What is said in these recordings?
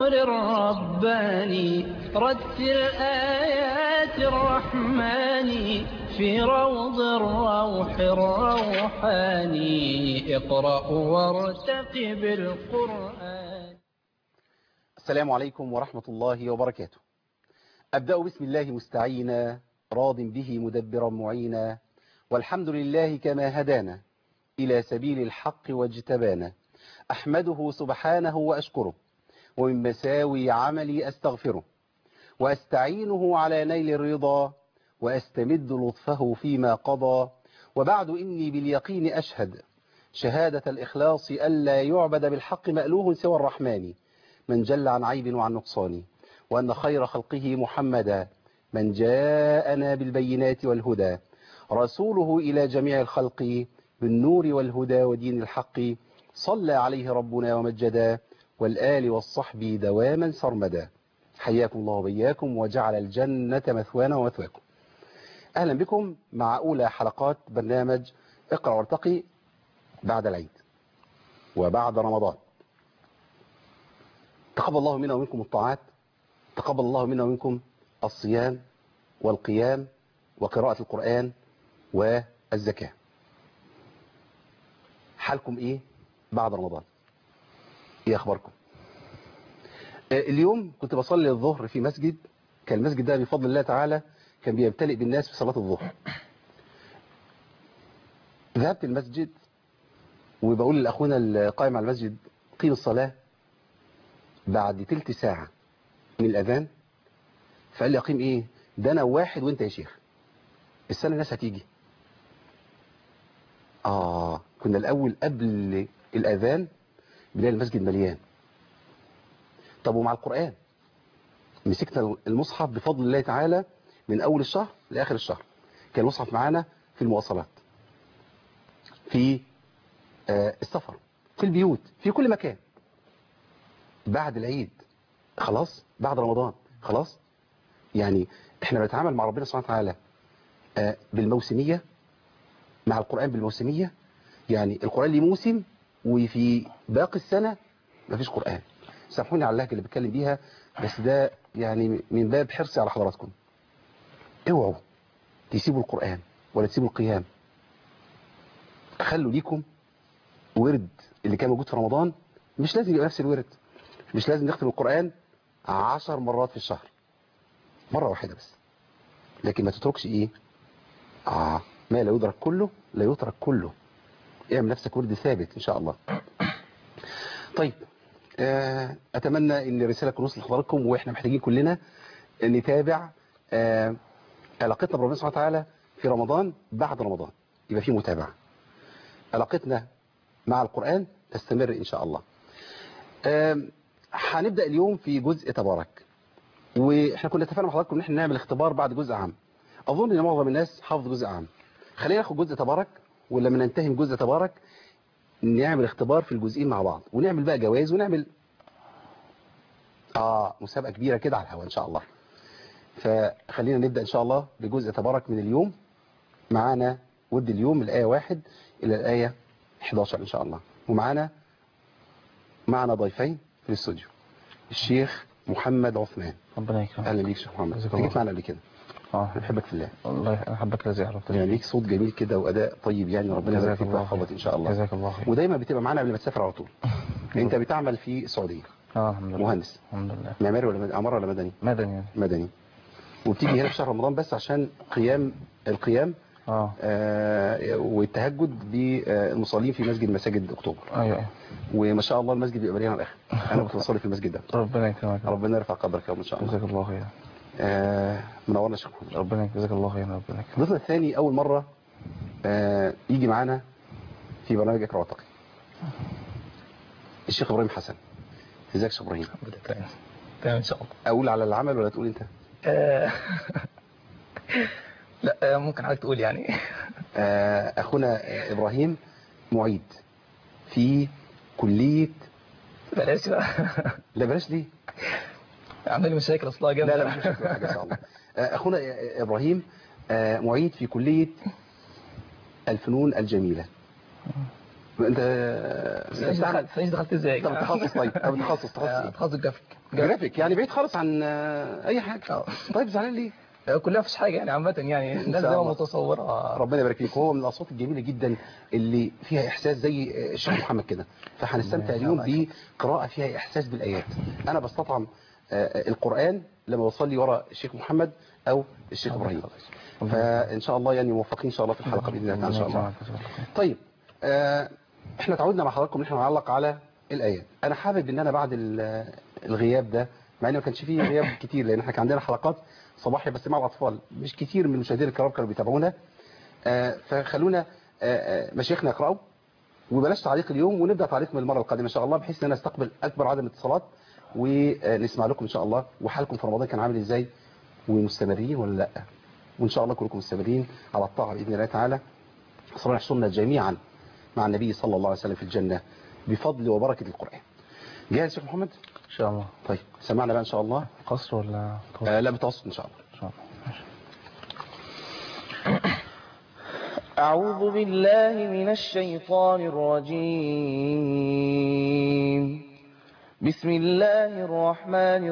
الرباني رتل آيات الرحمن في روض الروح الروحاني اقرأ وارتقب القرآن السلام عليكم ورحمة الله وبركاته أبدأ بسم الله مستعينا راض به مدبرا معينا والحمد لله كما هدانا إلى سبيل الحق واجتبانا أحمده سبحانه وأشكره ومن مساوي عملي أستغفره وأستعينه على نيل الرضا وأستمد لطفه فيما قضى وبعد إني باليقين أشهد شهادة الإخلاص ألا يعبد بالحق مألوه سوى الرحمن من جل عن عيب وعن نقصان وأن خير خلقه محمدا من جاءنا بالبينات والهدى رسوله إلى جميع الخلق بالنور والهدى ودين الحق صلى عليه ربنا ومجدا والآل والصحب دواما سرمدا حياكم الله وبياكم وجعل الجنة مثوانا ومثواكم أهلا بكم مع أولى حلقات برنامج اقرأ وارتقي بعد العيد وبعد رمضان تقبل الله منا ومنكم الطاعات تقبل الله منا ومنكم الصيام والقيام وقراءة القرآن والزكاة حالكم ايه بعد رمضان ايه اخباركم اليوم كنت بصلي الظهر في مسجد كان المسجد ده بفضل الله تعالى كان بيمتلئ بالناس في صلاة الظهر ذهبت المسجد وبقول لأخونا القائم على المسجد قيم الصلاة بعد تلت ساعة من الأذان فقال لي أقيم إيه ده أنا واحد وإنت يا شيخ السنة الناس هتيجي آه كنا الأول قبل الأذان بنلاقي المسجد مليان طب ومع القرآن مسكنا المصحف بفضل الله تعالى من أول الشهر لآخر الشهر كان المصحف معانا في المواصلات في آه السفر في البيوت في كل مكان بعد العيد خلاص بعد رمضان خلاص يعني احنا بنتعامل مع ربنا سبحانه وتعالى آه بالموسمية مع القرآن بالموسمية يعني القرآن ليه موسم وفي باقي السنة مفيش قرآن سامحوني على اللهجة اللي بتكلم بيها بس ده يعني من باب حرصي على حضراتكم اوعوا تسيبوا القرآن ولا تسيبوا القيام خلوا ليكم ورد اللي كان موجود في رمضان مش لازم يبقى نفس الورد مش لازم نختم القرآن عشر مرات في الشهر مرة واحدة بس لكن ما تتركش ايه آه ما لا يدرك كله لا يترك كله اعمل نفسك ورد ثابت ان شاء الله طيب آه اتمنى ان الرسالة تكون وصلت لحضراتكم واحنا محتاجين كلنا نتابع آه علاقتنا بربنا سبحانه وتعالى في رمضان بعد رمضان يبقى في متابعة علاقتنا مع القرآن تستمر ان شاء الله آه هنبدأ اليوم في جزء تبارك واحنا كنا اتفقنا مع حضراتكم ان احنا نعمل اختبار بعد جزء عام اظن ان معظم الناس حافظ جزء عام خلينا ناخد جزء تبارك ولما ننتهي من جزء تبارك نعمل اختبار في الجزئين مع بعض ونعمل بقى جوائز ونعمل اه مسابقة كبيرة كده على الهواء ان شاء الله فخلينا نبدأ ان شاء الله بجزء تبارك من اليوم معانا ود اليوم من الآية واحد إلى الآية 11 إن شاء الله ومعانا معنا ضيفين في الاستوديو الشيخ محمد عثمان ربنا يكرمك اهلا بيك شيخ محمد جزاك انت جيت الله. معنا قبل كده اه انا بحبك في الله والله انا حبك الذي عرفتني يعني ليك صوت جميل كده واداء طيب يعني ربنا يبارك جزاك فيك الله ويحفظك خير ان شاء الله جزاك الله خير ودايما بتبقى معانا قبل ما تسافر على طول انت بتعمل في السعوديه اه الحمد لله مهندس الحمد لله معماري ولا مد- عماره ولا مدني مدني يعني مدني وبتيجي هنا في شهر رمضان بس عشان قيام القيام اه آه والتهجد بالمصلين في مسجد مساجد اكتوبر ايوه ايوه وما شاء الله المسجد بيبقى مليان على الاخر انا كنت بصلي في المسجد ده ربنا يكرمك ربنا يرفع قدرك يا رب ان شاء الله جزاك الله خير آه منورنا يا شيخ محمد ربنا جزاك الله خير ربنا يكرمك ضيفنا الثاني اول مره آه يجي معانا في برنامج اقرا واتقي الشيخ ابراهيم حسن ازيك يا شيخ ابراهيم تمام تمام ان شاء الله اقول على العمل ولا تقول انت آه، لا آه، ممكن حضرتك تقول يعني آه اخونا آه، ابراهيم معيد في كليه بلاش بقى لا بلاش ليه عامل لي مشاكل اصلا جامده لا لا مش مشكلة حاجه ان شاء الله آه، اخونا آه، ابراهيم آه، معيد في كليه الفنون الجميله انت فايش دخلت فايش دخلت ازاي طب تخصص طيب طب تخصص آه، تخصص تخصص جرافيك جرافيك يعني بعيد خالص عن آه، اي حاجه آه. طيب زعلان ليه آه، كلها مفيش حاجه يعني عامه يعني الناس شاء دايما الله. متصوره ربنا يبارك فيك هو من الاصوات الجميله جدا اللي فيها احساس زي الشيخ محمد كده فهنستمتع اليوم بقراءه فيها احساس بالايات انا بستطعم آه، القران لما بصلي ورا الشيخ محمد او الشيخ ابراهيم فان شاء الله يعني موفقين ان شاء الله في الحلقه باذن الله تعالى ان شاء الله طيب آه، احنا تعودنا مع حضراتكم ان احنا نعلق على الايات انا حابب ان انا بعد ال- الغياب ده مع ان ما كانش فيه غياب كتير لان احنا كان عندنا حلقات صباحيه بس مع الاطفال مش كتير من المشاهدين الكرام كانوا بيتابعونا آه، فخلونا آه، آه، مشايخنا يقراوا وبلاش تعليق اليوم ونبدا تعليق من المره القادمه ان شاء الله بحيث ان انا استقبل اكبر عدد من الاتصالات ونسمع لكم ان شاء الله وحالكم في رمضان كان عامل ازاي ومستمرين ولا لا وان شاء الله كلكم مستمرين على الطاعه باذن الله تعالى صلى يحصلنا جميعا مع النبي صلى الله عليه وسلم في الجنه بفضل وبركه القران جاهز يا شيخ محمد ان شاء الله طيب سمعنا بقى ان شاء الله قصر ولا طول؟ آه لا بتوسط ان شاء الله ان شاء الله ماشي. أعوذ بالله من الشيطان الرجيم بسم الله الرحمن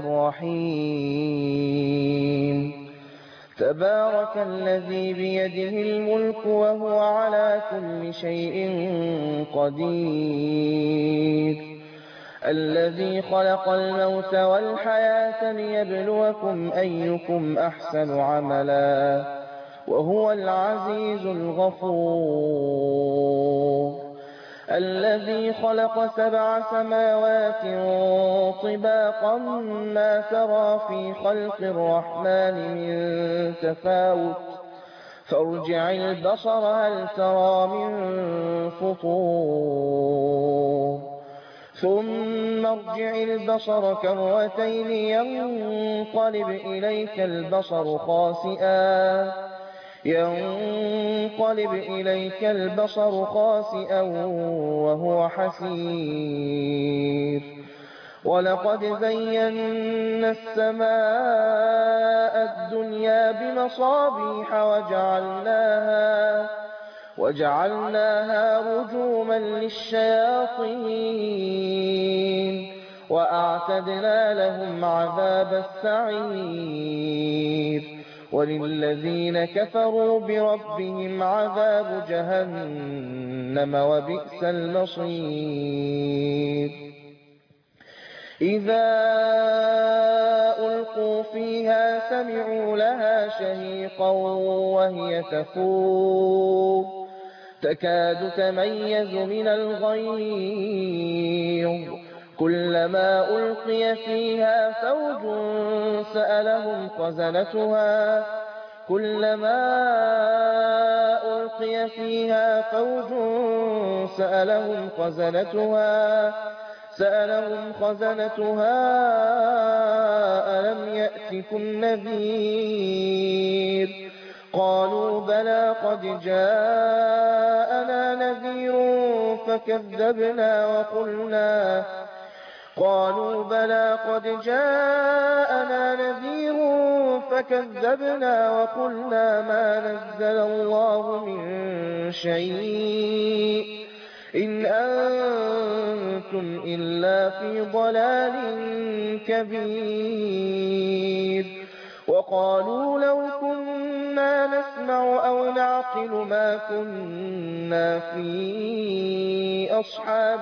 الرحيم تبارك الذي بيده الملك وهو على كل شيء قدير الذي خلق الموت والحياة ليبلوكم أيكم أحسن عملا وهو العزيز الغفور الذي خلق سبع سماوات طباقا ما ترى في خلق الرحمن من تفاوت فارجع البصر هل ترى من فطور ثم ارجع البصر كرتين ينقلب إليك البصر خاسئا ينقلب إليك البصر خاسئا وهو حسير ولقد زينا السماء الدنيا بمصابيح وجعلناها وجعلناها رجوما للشياطين وأعتدنا لهم عذاب السعير وللذين كفروا بربهم عذاب جهنم وبئس المصير إذا ألقوا فيها سمعوا لها شهيقا وهي تفور تكاد تميز من الغيظ كلما ألقي فيها فوج سألهم خزنتها كلما ألقي فيها فوج سألهم خزنتها سألهم خزنتها ألم يأتكم نذير قالوا بلى قد جاءنا نذير فكذبنا وقلنا قالوا بلى قد جاءنا نذير فكذبنا وقلنا ما نزل الله من شيء إن أنتم إلا في ضلال كبير وقالوا لو كنا نسمع أو نعقل ما كنا في أصحاب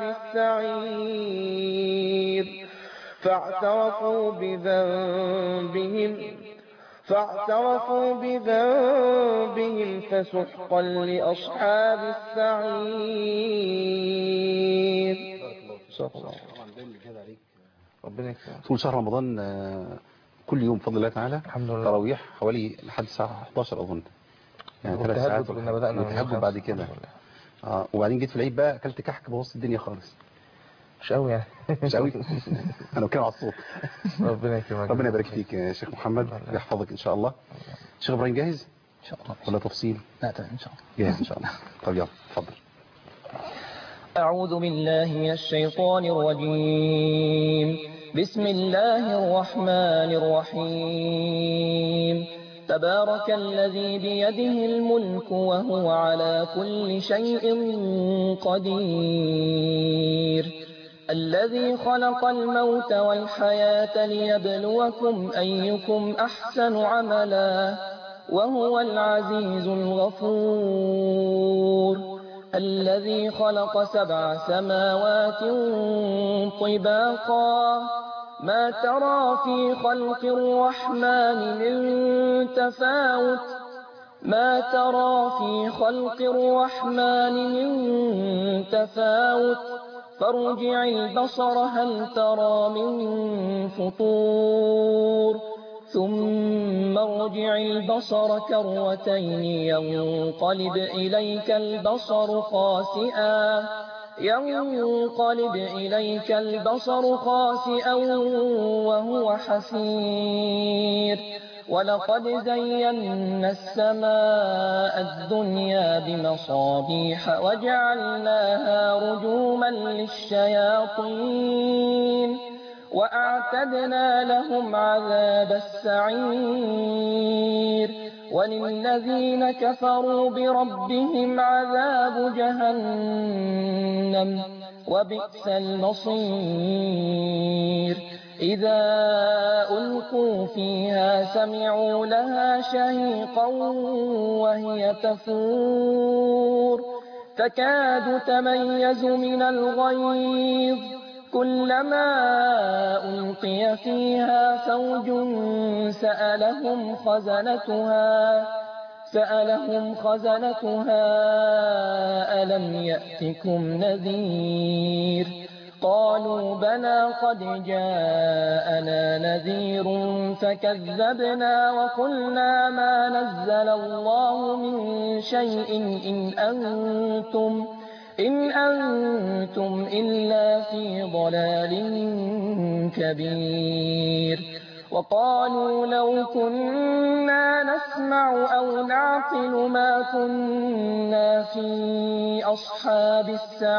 السعير فاعترفوا بذنبهم فاعترفوا بذنبهم فسحقا لأصحاب السعير صدق الله. ربنا يكرمك طول شهر رمضان آه، كل يوم بفضل الله تعالى الحمد لله. تراويح حوالي لحد الساعه 11 اظن يعني ثلاث والتهجد ساعات كنا بدأنا من والتهجد خمسة. بعد كده الحمد لله. اه وبعدين جيت في العيد بقى اكلت كحك بوظت الدنيا خالص مش قوي يعني مش قوي انا بتكلم على الصوت ربنا يكرمك ربنا يبارك فيك يا شيخ محمد الله. ويحفظك ان شاء الله شيخ ابراهيم جاهز إن شاء الله ولا تفصيل لا تمام إن شاء الله جاهز ان شاء الله طب يلا اتفضل أعوذ بالله من الشيطان الرجيم بسم الله الرحمن الرحيم تبارك الذي بيده الملك وهو على كل شيء قدير الذي خلق الموت والحياة ليبلوكم أيكم أحسن عملا وهو العزيز الغفور الذي خلق سبع سماوات طباقا ما ترى في خلق الرحمن من تفاوت ما ترى في خلق الرحمن من تفاوت فارجع البصر هل ترى من فطور ثم ارجع البصر كروتين ينقلب إليك البصر خاسئا ينقلب إليك البصر خاسئا وهو حسير ولقد زينا السماء الدنيا بمصابيح وجعلناها رجوما للشياطين وأعتدنا لهم عذاب السعير وللذين كفروا بربهم عذاب جهنم وبئس المصير إذا ألقوا فيها سمعوا لها شهيقا وهي تفور تكاد تميز من الغيظ كلما ألقي فيها فوج سألهم خزنتها سألهم خزنتها ألم يأتكم نذير قالوا بلى قد جاءنا نذير فكذبنا وقلنا ما نزل الله من شيء إن أنتم إن أنتم إلا في ضلال كبير وقالوا لو كنا نسمع أو نعقل ما كنا في أصحاب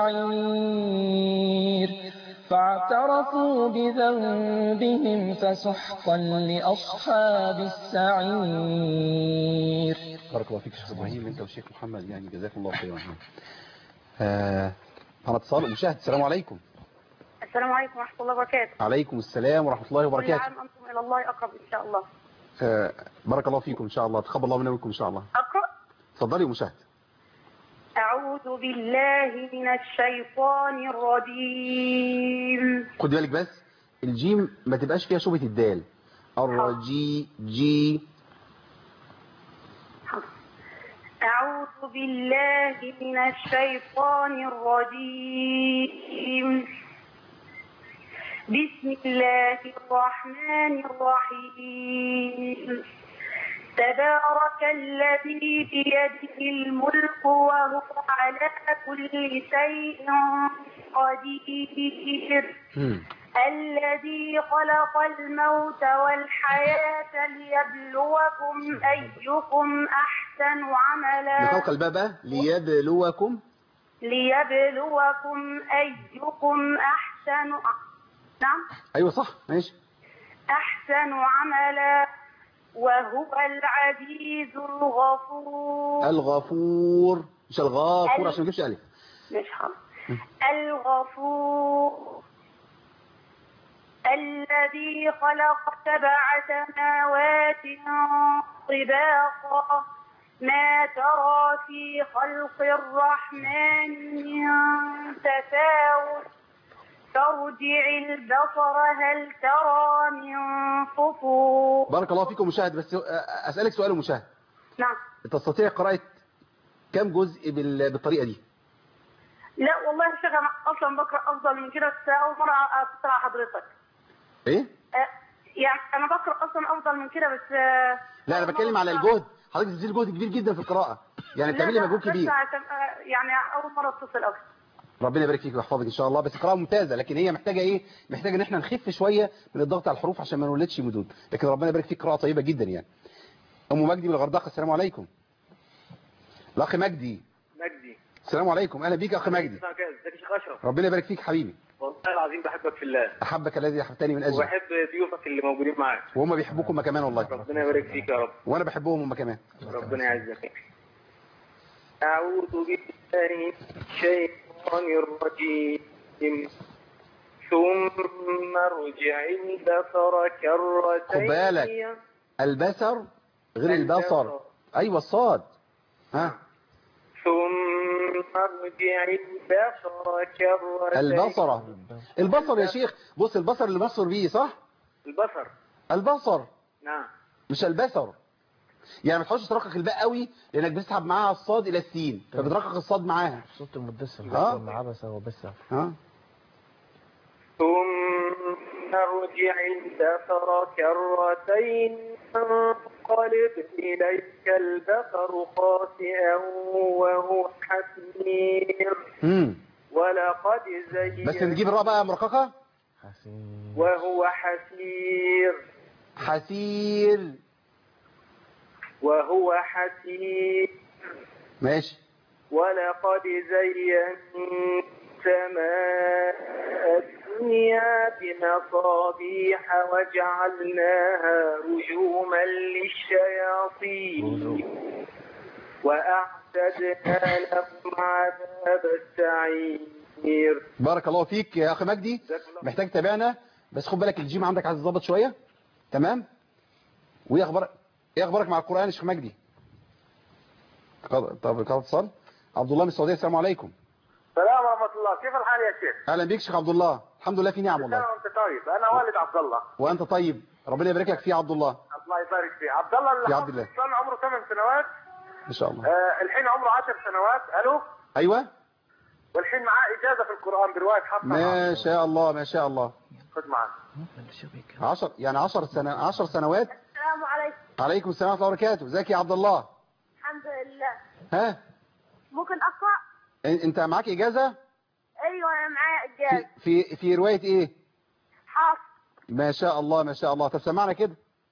السعير فاعترفوا بذنبهم فسحقا لأصحاب السعير بارك الله فيك شيخ ابراهيم انت والشيخ محمد يعني جزاكم الله خيرا آه على اتصال مشاهد السلام عليكم السلام عليكم ورحمة الله وبركاته عليكم السلام ورحمة الله كل وبركاته عام أنتم إلى الله أقرب إن شاء الله آه بارك الله فيكم ان شاء الله تقبل الله منا ومنكم ان شاء الله أقرأ اتفضلي يا مشاهد أعوذ بالله من الشيطان الرجيم خد بالك بس الجيم ما تبقاش فيها شبهة الدال الرجي جي أعوذ بالله من الشيطان الرجيم بسم الله الرحمن الرحيم تبارك الذي بيده الملك وهو على كل شيء قدير مم. الذي خلق الموت والحياة ليبلوكم أيكم أحسن عملا لخلق الباب ليبلوكم ليبلوكم أيكم أحسن نعم ايوه صح ماشي أحسن عملا وهو العزيز الغفور الغفور مش الغافور عشان ما تجيبش الف مش حاضر الغفور الذي خلق سبع سماوات طباقا ما ترى في خلق الرحمن من تفاوت فارجع البصر هل ترى من فطور بارك الله فيكم مشاهد بس آه، اسالك سؤال مشاهد نعم تستطيع قراءة كم جزء بال- بالطريقة دي لا والله يا شيخ انا اصلا بقرا افضل من كده بس اول مره اتصل على حضرتك ايه آه، يعني انا بقرا اصلا افضل من كده بس آه، لا انا أول بتكلم مرة على أتصل- الجهد حضرتك بتبذل جهد كبير جدا في القراءة يعني لا، بتعملي لا، مجهود بس كبير عشان آه، يعني اول مره اتصل اصلا ربنا يبارك فيك ويحفظك ان شاء الله بس قراءة ممتازة لكن هي محتاجة ايه محتاجة ان احنا نخف شوية من الضغط على الحروف عشان ما نولدش مدود لكن ربنا يبارك فيك قراءة طيبة جدا يعني ام مجدي من الغردقة السلام عليكم الاخ مجدي مجدي السلام عليكم اهلا بيك يا اخ مجدي ازيك يا شيخ اشرف ربنا يبارك فيك حبيبي والله العظيم بحبك في الله احبك الذي احبتني من اجله وبحب ضيوفك اللي موجودين معاك وهم بيحبوكم هم كمان والله ربنا يبارك فيك يا رب وانا بحبهم هم كمان ربنا يعزك أعوذ بالله من الشيطان الرجيم ثم ارجع البصر كرتين خد بالك. البصر غير البصر ايوه الصاد ها ثم ارجع البصر كرتين البصرة البصر يا شيخ بص البصر اللي بصر بيه صح البصر البصر نعم مش البصر يعني ما تحاولش ترقق الباء قوي لانك بتسحب معاها الصاد الى السين فبترقق الصاد معاها صوت المدثر ها؟ بس مع عبسة وبسة ها ثم ارجع البصر كرتين انقلب إليك البصر خاسئا وهو حسير امم ولقد زين بس نجيب الراء بقى مرققة حسين وهو حسير حسير وهو حسير ماشي ولقد زينا السماء الدنيا بمصابيح وجعلناها رجوما للشياطين وأعتدنا لهم عذاب السعير بارك الله فيك يا اخي مجدي جزاك الله محتاج تتابعنا بس خد بالك الجيم عندك عايز تظبط شويه تمام وايه اخبارك ايه اخبارك مع القران يا شيخ مجدي قد- طب قد اتصال عبد الله من السعوديه السلام عليكم السلام ورحمة الله كيف الحال يا شيخ؟ اهلا بيك شيخ عبد الله الحمد لله في نعم والله وانت طيب انا والد عبد الله وانت طيب ربنا يبارك لك فيه يا عبد الله الله يبارك فيه عبد الله اللي يا عبد حصل الله. كان عمره 8 سنوات ان شاء الله آه الحين عمره 10 سنوات الو ايوه والحين معاه اجازه في القران بروايه حفصه ما شاء الله ما شاء الله خذ معنا 10 يعني 10 سنة 10 سنوات السلام عليكم عليكم السلام ورحمه الله وبركاته ازيك يا عبد الله الحمد لله ها ممكن اقرا إن- انت معاك اجازه ايوه انا معايا في اجازه في, في روايه ايه حاضر ما شاء الله ما شاء الله طب سمعنا كده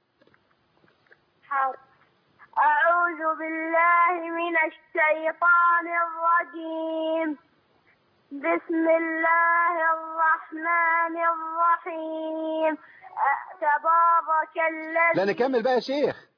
حاضر أعوذ بالله من الشيطان الرجيم بسم الله الرحمن الرحيم أ- تبارك لا الذي نكمل بقى يا شيخ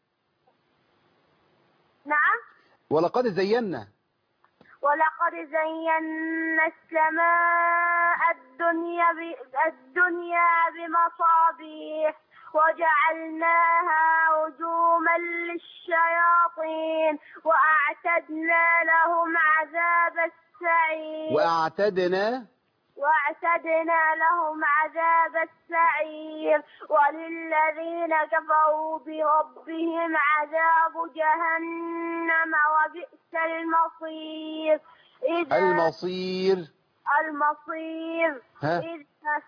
نعم ولقد زينا ولقد زينا السماء الدنيا ب... الدنيا بمصابيح وجعلناها رجوما للشياطين وأعتدنا لهم عذاب السعير واعتدنا واعتدنا لهم عذاب السعير وللذين كفروا بربهم عذاب جهنم وبئس المصير إذا المصير المصير ها إذا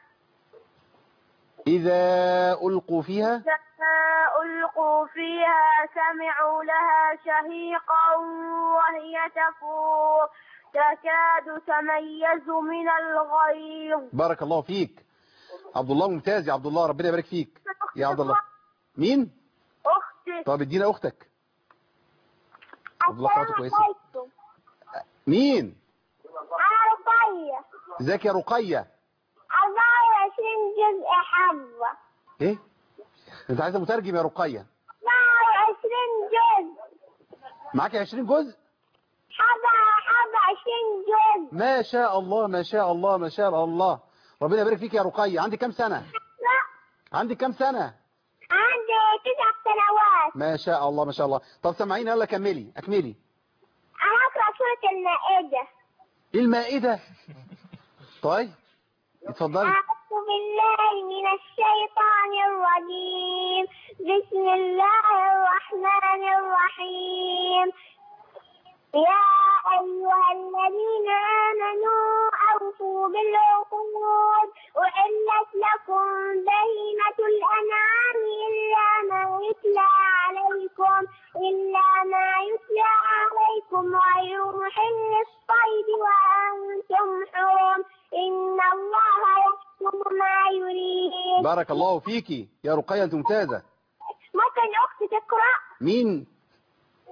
اذا القوا فيها إذا ألقوا فيها سمعوا لها شهيقا وهي تفور تكاد تميز من الغيظ بارك الله فيك عبد الله ممتاز يا عبد الله ربنا يبارك فيك يا عبد الله مين أختي طب ادينا اختك عبد الله اخواته كويسه مين أنا رقية ازيك يا رقيه أربعة وعشرين جزء حبة ايه انت عايزه مترجم يا رقيه أربعة وعشرين جزء معاك 20 جزء حبة حبة عشرين جزء ما شاء الله ما شاء الله ما شاء الله ربنا يبارك فيك يا رقيه عندك كام سنه لا عندك كام سنه عندي تسع سنوات ما شاء الله ما شاء الله طب سامعيني يلا كملي اكملي أنا أقرأ سورة المائدة المائده طيب اتفضلي أعوذ بالله من الشيطان الرجيم بسم الله الرحمن الرحيم يا أيها الذين آمنوا أوفوا بالعقود أحلت لكم بهيمة الأنعام إلا ما يتلى عليكم إلا ما يتلى عليكم غير محل الصيد وأنتم حرم إن الله يحكم ما يريد بارك الله فيكي يا رقيه انت ممتازه ممكن أختي تقرأ مين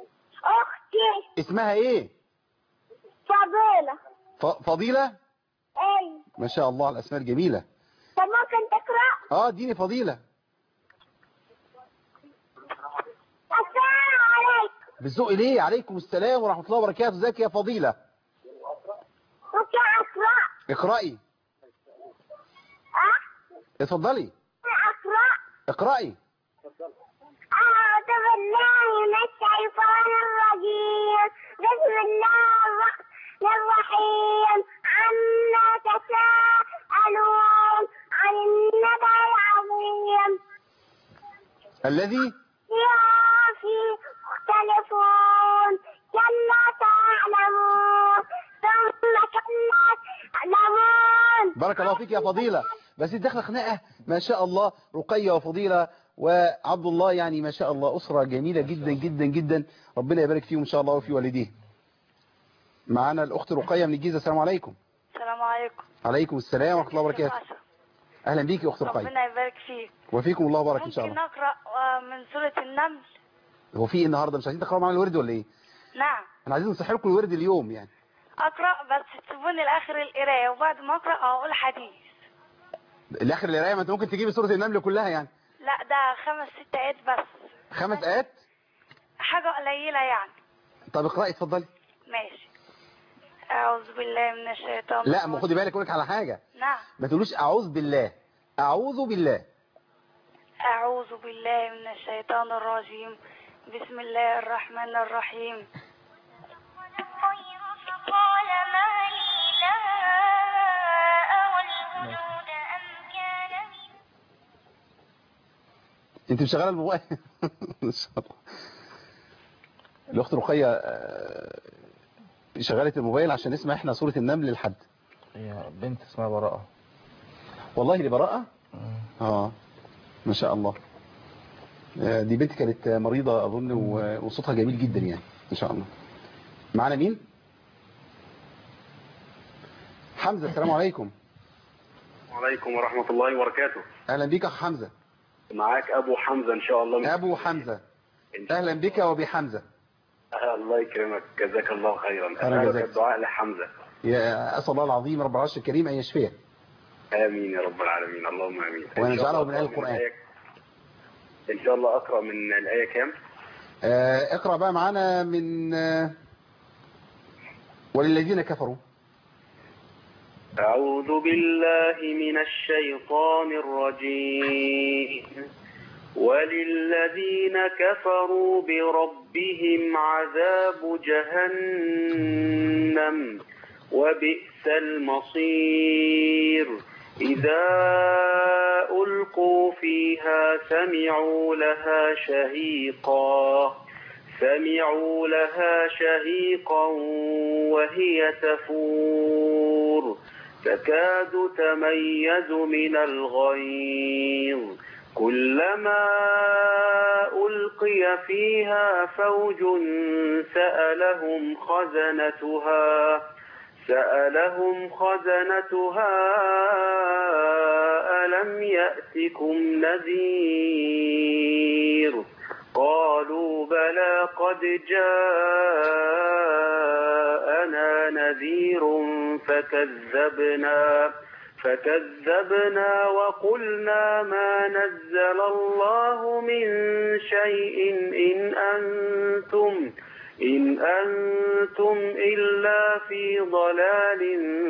أختي اسمها ايه فضيلة ف- فضيله اي ما شاء الله على الاسماء الجميله طب ممكن تقرا اه اديني فضيله السلام عليكم بالذوق ليه عليكم السلام ورحمه الله وبركاته ازيك يا فضيله ممكن اقرا اقراي اه اتفضلي اقرا اقراي أعوذ بالله من الشيطان الرجيم بسم الله الرحمن الرحيم عما تساءلون عن النبأ العظيم الذي فيها في مختلفون كلا تعلمون ثم كلا تعلمون بارك الله فيك يا فضيله بس دي داخله خناقه ما شاء الله رقيه وفضيله وعبد الله يعني ما شاء الله اسره جميله جدا جدا جدا ربنا يبارك فيهم ان شاء الله وفي والديه معانا الاخت رقيه من الجيزه السلام عليكم السلام عليكم عليكم السلام ورحمه الله وبركاته عشرة. اهلا بيك يا اخت رقيه ربنا يبارك فيك وفيكم الله بارك ان شاء ممكن الله نقرأ آه، من سورة النمل هو في ايه النهارده مش عايزين تقراوا معانا الورد ولا ايه نعم احنا عايزين نصحي لكم الورد اليوم يعني أقرأ بس تسيبوني لآخر القراية وبعد ما أقرأ أقول حديث الاخر القرايه ما انت ممكن تجيب سوره النمل كلها يعني لا ده خمس ست آيات بس خمس ايات حاجة قليلة يعني طب اقراي اتفضلي ماشي أعوذ بالله من الشيطان لا ما الرجيم. خدي بالك اقول لك على حاجه نعم ما تقولوش اعوذ بالله اعوذ بالله أعوذ بالله من الشيطان الرجيم بسم الله الرحمن الرحيم فقال ما لي لا أرى الهدود أم كان من انت مشغله الموبايل ان شاء الله الاخت رقيه آه، شغلت الموبايل عشان نسمع احنا سوره النمل لحد هي بنت اسمها براءة والله لبراءه مم. اه ما شاء الله آه، دي بنت كانت مريضه اظن و- وصوتها جميل جدا يعني ان شاء الله معانا مين حمزه السلام عليكم وعليكم ورحمة الله وبركاته اهلا بك يا أخ حمزه معاك أبو حمزة إن شاء الله ابو حمزه اهلا بك وبحمزه الله يكرمك جزاك الله خيرا أنا أسألك جزاك. الدعاء لحمزة يا اسال الله العظيم رب العرش الكريم ان يشفيه آمين يا رب العالمين اللهم آمين إن وأن شاء يجعله الله من آل أقرأ القرآن. الآية- إن شاء الله أقرأ من الآية كام آه، اقرأ بقى معانا من آه، وللذين كفروا أعوذ بالله من الشيطان الرجيم وللذين كفروا بربهم عذاب جهنم وبئس المصير إذا ألقوا فيها سمعوا لها شهيقا سمعوا لها شهيقا وهي تفور تكاد تميز من الغيظ كلما ألقي فيها فوج سألهم خزنتها سألهم خزنتها ألم يأتكم نذير قالوا بلى قد جاءنا نذير فكذبنا فكذبنا وقلنا ما نزل الله من شيء إن أنتم إن أنتم إلا في ضلال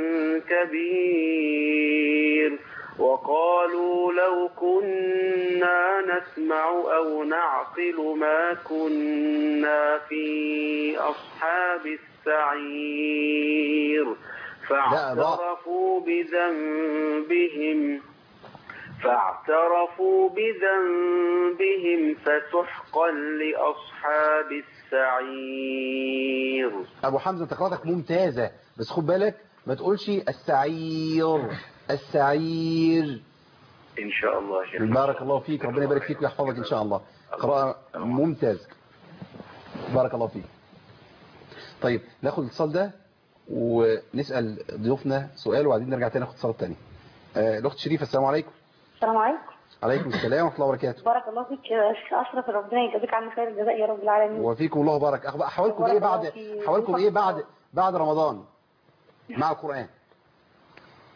كبير وقالوا لو كنا نسمع أو نعقل ما كنا في أصحاب السعير فاعترفوا بذنبهم فاعترفوا بذنبهم فسحقا لأصحاب السعير ابو حمزه انت قراءتك ممتازه بس خد بالك ما تقولش السعير السعير إن شاء الله شيخ بارك الله فيك ربنا يبارك فيك ويحفظك ان شاء الله قراءه ممتازه بارك الله فيك طيب ناخد الاتصال ده ونسال ضيوفنا سؤال وبعدين نرجع تاني ناخد اتصال تاني آه، الاخت شريفه السلام عليكم السلام عليكم عليكم السلام ورحمه الله وبركاته بارك الله فيك يا شيخ اشرف ربنا يجازيك عن خير الجزاء يا رب العالمين وفيكم الله بارك أخبار احوالكم ايه بارك الله بعد في احوالكم ايه ضيوفك. بعد بعد رمضان مع القران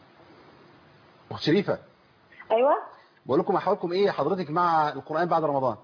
اخت شريفه ايوه بقول لكم احوالكم ايه حضرتك مع القران بعد رمضان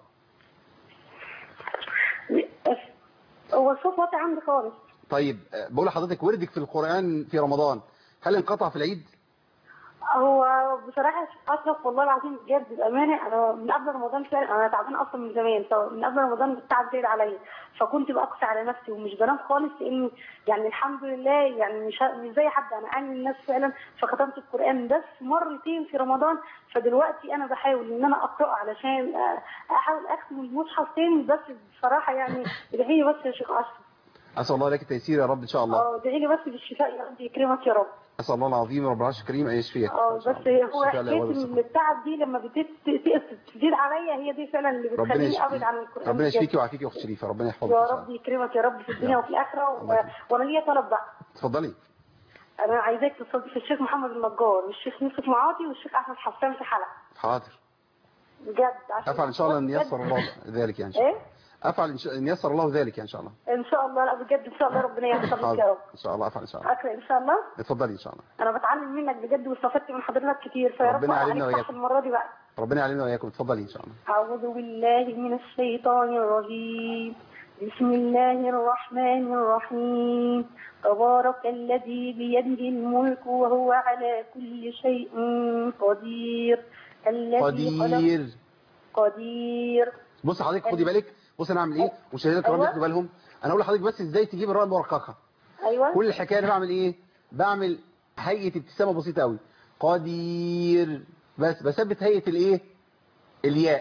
هو الصوت واطي عندي خالص طيب آه، بقول لحضرتك وردك في القران في رمضان هل انقطع في العيد هو بصراحة أشرف والله العظيم بجد بأمانة أنا من قبل رمضان فعلا أنا تعبانة أصلا من زمان فمن قبل رمضان التعب زايد عليا فكنت بقسى على نفسي ومش بنام خالص لأن يعني الحمد لله يعني مش مش زي حد أنا أنا الناس فعلا فختمت القرآن بس مرتين في رمضان فدلوقتي أنا بحاول إن أنا أقرأ علشان آه، أحاول أختم المصحف تاني بس بصراحة يعني ادعي لي بس يا شيخ أشرف اسال الله لك التيسير يا رب ان شاء الله اه ادعي لي بس بالشفاء يا رب يكرمك يا رب اسال الله العظيم رب العرش الكريم ان يشفيك اه بس هي هو شفاء لا حكايه ولا ان سقم. التعب دي لما بتت- تزيد عليا هي دي فعلا اللي ربنا بتخليني ابعد يشفيك عن القران ربنا بجد. يشفيكي ويعافيكي يا اخت شريفه ربنا يحفظك يا ان شاء رب الله يكرمك يا رب في الدنيا وفي الاخره الله و... يكرمك. وانا ليا طلب بقى اتفضلي انا عايزاك تستضيف الشيخ محمد النجار والشيخ يوسف معاطي والشيخ احمد حسان في حلقه حاضر بجد عشان افعل ان شاء الله ان بجد. ييسر الله ذلك يعني إن شاء ايه الله. افعل إن شاء- ان ييسر الله ذلك يعني ان شاء الله ان شاء الله لا بجد ان شاء الله ربنا ييسر لك يا حاضر رب ان شاء الله افعل ان شاء الله اقرا ان شاء الله اتفضلي ان شاء الله انا بتعلم منك بجد واستفدت من حضرتك كتير فيا رب ربنا أقرأ يعلمنا عليك صح وإياكم. المره دي بقى ربنا يعلمنا واياكم اتفضلي ان شاء الله أعوذ بالله من الشيطان الرجيم بسم الله الرحمن الرحيم تبارك الذي بيده الملك وهو على كل شيء قدير الذي خلق قدير قدير بص حضرتك خدي بالك بص انا اعمل ايه مشاهدينا الكرام أيوة. ياخدوا بالهم انا اقول لحضرتك بس ازاي تجيب الراء المرققه أيوة كل الحكايه انا بعمل ايه بعمل هيئه ابتسامه بسيطه قوي قدير بس بثبت هيئه الايه الياء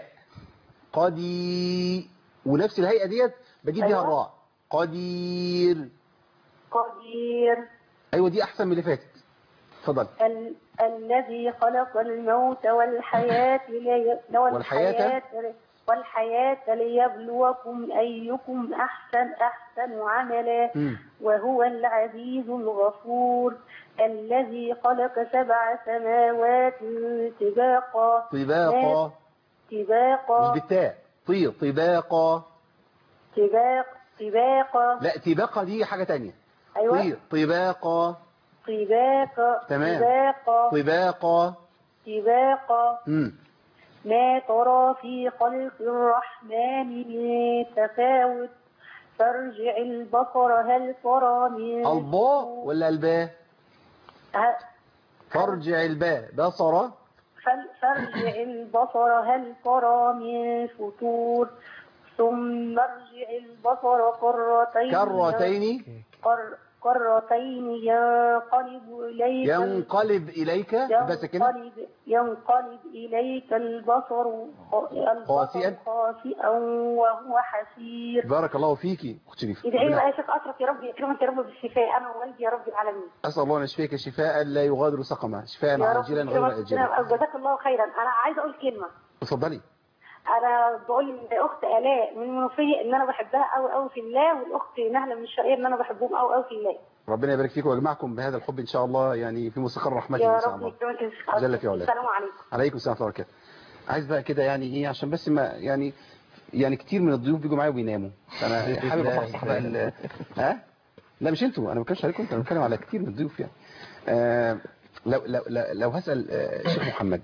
قدي ونفس الهيئه ديت بجيب بيها أيوة. الراء قدير قدير ايوه دي احسن من اللي فاتت اتفضل ال الذي خلق الموت والحياة لي... والحياة؟ والحياة ليبلوكم أيكم أحسن أحسن عملا مم. وهو العزيز الغفور الذي خلق سبع سماوات طباقا طباقا مش طباقا بالتاء طي طباقا طباق طباقا لا طباقا دي حاجه تانية أيوة طي طباقا طباقا تمام. طباقا طباقا طباقا امم ما ترى في خلق الرحمن من تفاوت فارجع البصر هل ترى من الباء ولا الباء ه- فارجع الباء بصر فل- فارجع البصر هل ترى من فتور ثم ارجع البصر كرتين كرتين قر- كرتين ينقلب إليك ينقلب إليك بس كده ينقلب, ينقلب إليك البصر البصر خاسئا. خاسئا وهو حسير بارك الله فيكي أخت شريفة ادعي لي ربنا- بقى يا شيخ اشرف يا رب يكرمك يا رب بالشفاء انا ووالدي يا رب العالمين أسأل الله أن يشفيك شفاء لا يغادر سقما شفاء يا رب عاجلا غير يكرمك آجلا جزاك الله خيرا انا عايزه اقول كلمه اتفضلي انا بقول لاخت الاء من المنوفيه ان انا بحبها قوي قوي في الله والاخت نهله من الشرقيه ان انا بحبهم قوي قوي في الله ربنا يبارك فيكم ويجمعكم بهذا الحب إن شاء الله يعني في مستقر رحمته يا إن شاء رب الله يكرمك يا شيخ جل أشرف. في علاه. السلام عليكم عليكم السلام ورحمة الله وبركاته عايز بقى كده يعني ايه عشان بس ما يعني يعني كتير من الضيوف بيجوا معايا وبيناموا فانا حابب اصحصح بقى ال- ها لا مش انتوا انا ما بتكلمش عليكم انت انا بتكلم على كتير من الضيوف يعني آه لو لو لو, لو هسال آه شيخ محمد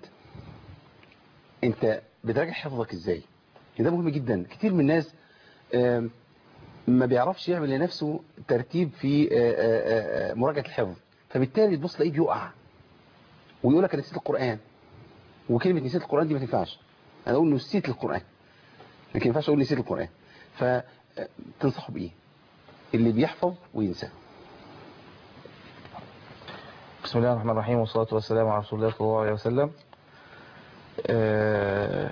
انت بتراجع حفظك ازاي ده مهم جدا كتير من الناس آه ما بيعرفش يعمل لنفسه ترتيب في آه، آه، آه، مراجعه الحفظ فبالتالي تبص تلاقيه بيقع ويقول لك انا نسيت القران وكلمة نسيت القرآن دي ما تنفعش أنا أقول نسيت القرآن لكن ما ينفعش أقول نسيت القرآن فتنصحوا بإيه اللي بيحفظ وينسى بسم الله الرحمن الرحيم والصلاة والسلام على رسول الله صلى الله عليه وسلم آه،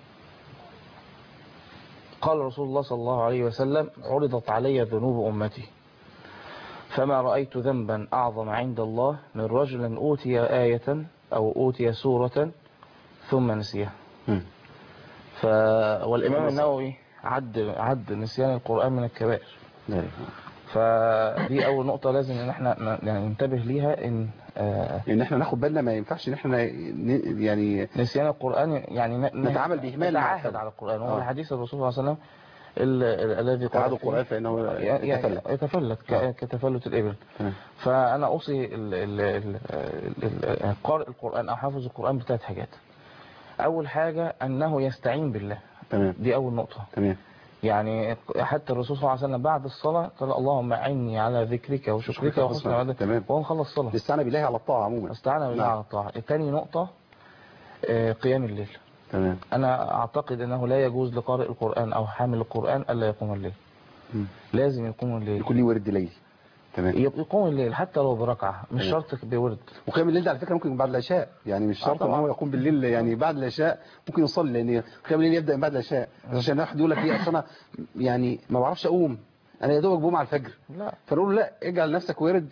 قال رسول الله صلى الله عليه وسلم عرضت علي ذنوب أمتي فما رأيت ذنبا أعظم عند الله من رجل أوتي آية أو أوتي سورة ثم نسيها مم. ف... والإمام النووي عد عد نسيان القرآن من الكبائر لا. فدي أول نقطة لازم إن احنا ن- يعني ننتبه ليها إن آه، إن إحنا ناخد بالنا ما ينفعش إن إحنا ن- يعني نسيان القرآن يعني ن- ن- نتعامل بإهمال مع نتعاهد الكلام. على القرآن آه. وهو الحديث الرسول صلى الله عليه وسلم ال- ال- الذي تعاد قال فيه- القرآن فإنه يعني يتفلت يتفلت ك- كتفلت الإبل تمام. فأنا أوصي ال- ال- ال- ال- ال- قارئ القرآن أو حافظ القرآن بثلاث حاجات أول حاجة أنه يستعين بالله تمام دي أول نقطة تمام يعني حتى الرسول صلى الله عليه وسلم بعد الصلاة قال اللهم أعني على ذكرك وشكرك وحسن عبادتك تمام وهو مخلص الصلاة الاستعانة بالله على الطاعة عموما استعانة بالله نعم. على الطاعة تاني نقطة آه، قيام الليل تمام أنا أعتقد أنه لا يجوز لقارئ القرآن أو حامل القرآن ألا يقوم الليل مم. لازم يقوم الليل يكون لي ورد ليلي تمام يقوم الليل حتى لو بركعة مش تمام. شرط بورد وقيام الليل ده على فكرة ممكن يكون بعد العشاء يعني مش آه شرط ان طبعا. هو يقوم بالليل يعني بعد العشاء ممكن يصلي لان قيام الليل يبدأ من بعد العشاء عشان واحد يقول لك ايه اصل انا يعني ما بعرفش اقوم انا يا دوبك بقوم على الفجر لا فنقول له لا اجعل نفسك ورد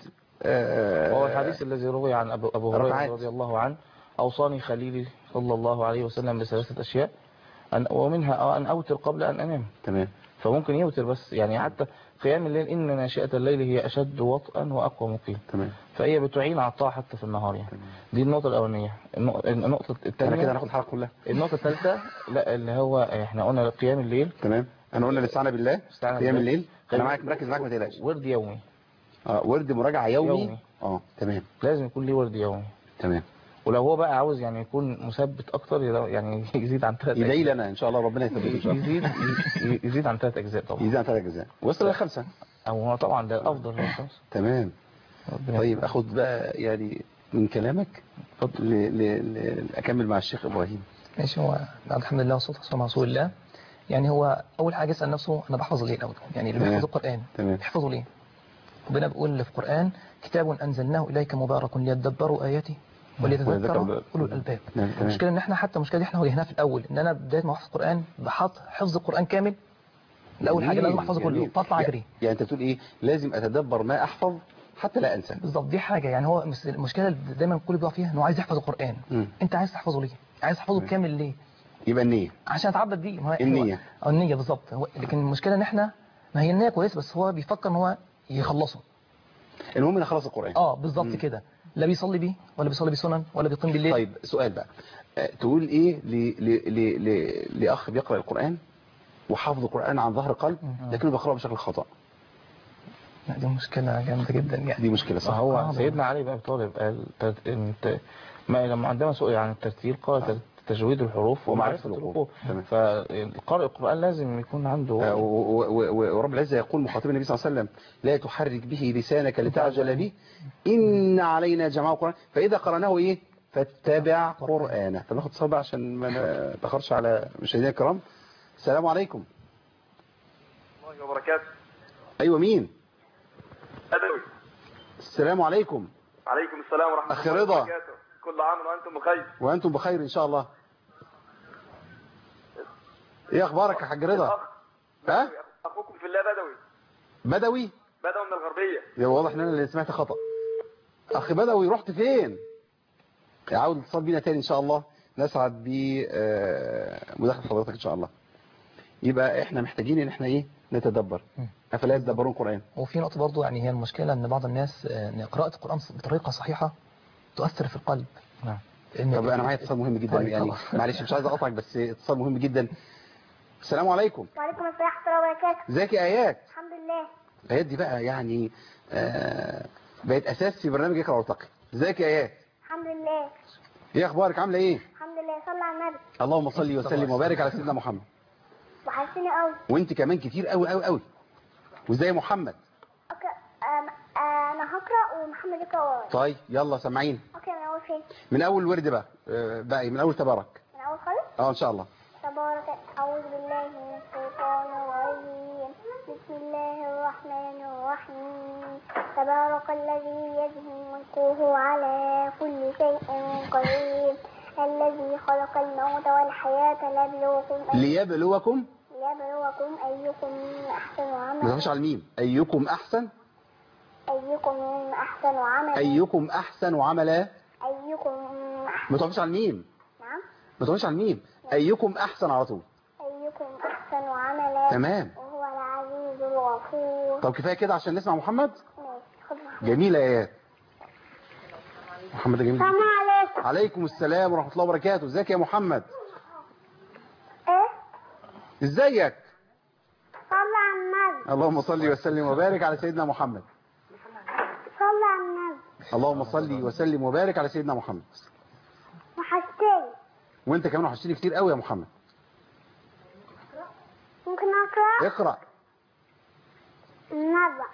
آه، هو الحديث الذي روي عن أبو, أبو هريرة ركعات. رضي الله عنه أوصاني خليلي صلى الله عليه وسلم بثلاثة أشياء أن ومنها أن أوتر قبل أن أنام تمام فممكن يوتر بس يعني حتى قيام الليل إن ناشئة الليل هي أشد وطئا وأقوى مقيم تمام فهي بتعين على الطاعة حتى في النهار يعني دي النقطة الأولانية النق- النقطة انا كده الثانية هناخد الحلقة كلها النقطة الثالثة لا اللي هو احنا قلنا قيام الليل تمام انا قلنا الاستعانة بالله استعانة قيام بالله. الليل انا قيام- معاك مركز معاك ما تقلقش ورد يومي اه ورد مراجعة يومي يومي. اه تمام لازم يكون ليه ورد يومي تمام ولو هو بقى عاوز يعني يكون مثبت اكتر يلا- يعني يزيد عن ثلاث يدعي لنا ان شاء الله ربنا يثبته ان شاء الله يزيد ي- يزيد عن ثلاث اجزاء طبعا يزيد عن ثلاث اجزاء وصل لخمسة او هو طبعا ده الافضل هو الخمسة. تمام ربنا طيب يكرمك. اخد بقى يعني من كلامك ل... ل... ل... اكمل مع الشيخ ابراهيم ماشي هو بعد الحمد لله والصلاة والسلام على رسول الله يعني هو أول حاجة يسأل نفسه أنا بحفظ ليه الأول يعني اللي تمام. بيحفظ القرآن تمام يحفظه ليه ربنا بيقول في القرآن كتاب أنزلناه إليك مبارك ليدبروا آياته وليتذكر وليذكر أولو الألباب نعم تمام المشكلة إن إحنا حتى المشكلة دي إحنا واجهناها في الأول إن أنا بداية ما أحفظ القرآن بحط حفظ القرآن كامل الأول حاجة جميل، لازم أحفظه كله جميل. بطلع أجري يعني انت بتقول ايه لازم اتدبر ما احفظ حتى لا انسى بالظبط دي حاجة يعني هو مس- المشكلة اللي دايما الكل بيقع فيها إنه عايز يحفظ القرآن مم. أنت عايز تحفظه ليه؟ عايز تحفظه تمام. كامل ليه؟ يبقى النية عشان اتعبد بيه ما هو- النية. هو- اه النية بالظبط هو لكن المشكلة ان احنا ما هي النية كويس بس هو بيفكر ان هو يخلصه المهم ان خلص القرآن اه بالظبط مم. كده لا بيصلي بيه ولا بيصلي بيه سنن ولا بيقيم بالليل طيب سؤال بقى آه، تقول ايه ل... ل... ل... ل... لاخ بيقرأ القرآن وحافظ القرآن عن ظهر قلب مم. لكنه بيقرأه بشكل خطأ لا دي مشكلة جامدة جدا يعني دي مشكلة ما صح هو آه، سيدنا علي بن ابي طالب قال ترت- انت ما لما عندما سئل عن الترتيل قال تر- تجويد الحروف ومعرفة ومعرفة الوقوف. الوقوف تمام. فالقارئ القرآن لازم يكون آه، عنده و- و- و- ورب العزة يقول مخاطب النبي صلى الله عليه وسلم لا تحرك به لسانك لتعجل به إن علينا جماعة القرآن فإذا قرأناه إيه فاتبع قرآنه فناخد صلاة بقى عشان ما نتأخرش على مشاهدينا الكرام السلام عليكم الله وبركاته أيوة مين أدوي السلام عليكم عليكم السلام ورحمة أخ الله رضا. وبركاته كل عام وأنتم بخير وأنتم بخير إن شاء الله إيه أخبارك يا حاج رضا الأخ ها بدوي، أخوكم في الله بدوي بدوي بدوي من الغربية يا واضح ان انا اللي سمعت خطأ اخ بدوي رحت فين عاود اتصال بينا تاني ان شاء الله نسعد بمداخله حضرتك ان شاء الله يبقى احنا محتاجين ان احنا ايه نتدبر مم. افلا يتدبرون القران وفي نقطة برضو يعني هي المشكلة ان بعض الناس آه، ان قراءة القرآن بطريقة صحيحة تؤثر في القلب نعم. إن طب انا معايا اتصال مهم جدا طيب، يعني خلاص. معلش مش عايز اقطعك بس اتصال مهم جدا السلام عليكم وعليكم السلام ورحمة الله وبركاته ازيك يا ايات الحمد لله ايات دي بقى يعني آه بقت اساس في برنامج اقرا وارتقي ازيك يا ايات الحمد لله ايه اخبارك عامله ايه الحمد لله صلى على النبي اللهم صل وسلم وبارك على سيدنا محمد وحشتني قوي وانت كمان كتير قوي قوي قوي وزي محمد أوكي أم- انا هقرا ومحمد يقرا ورايا طيب يلا سامعين اوكي من اول فين من اول ورد بقى آه، بقى من اول تبارك من اول خالص اه ان شاء الله تبارك أعوذ بالله من الشيطان الرجيم بسم الله الرحمن الرحيم تبارك الذي بيده الملك وهو على كل شيء قدير الذي خلق الموت والحياة ليبلوكم أي- ليبلوكم ليبلوكم أيكم أحسن ما عملا تخش على الميم ايكم احسن أيكم أحسن عملا ايكم احسن عملا أيكم ما أحسن تقفش على الميم نعم ما تقفش على الميم ايكم احسن على طول أيكم أحسن عملا تمام وهو العزيز الغفور طب كفايه كده عشان نسمع محمد ماشي خد محمد. جميله يا ايات محمد ده جميل السلام جدا. عليكم عليكم السلام ورحمه الله وبركاته ازيك يا محمد ايه ازيك اللهم صل وسلم وبارك على سيدنا محمد صلى على النبي اللهم صل وسلم وبارك على سيدنا محمد وحشتني وانت كمان وحشتني كتير قوي يا محمد ممكن أقرأ اقرأ النبأ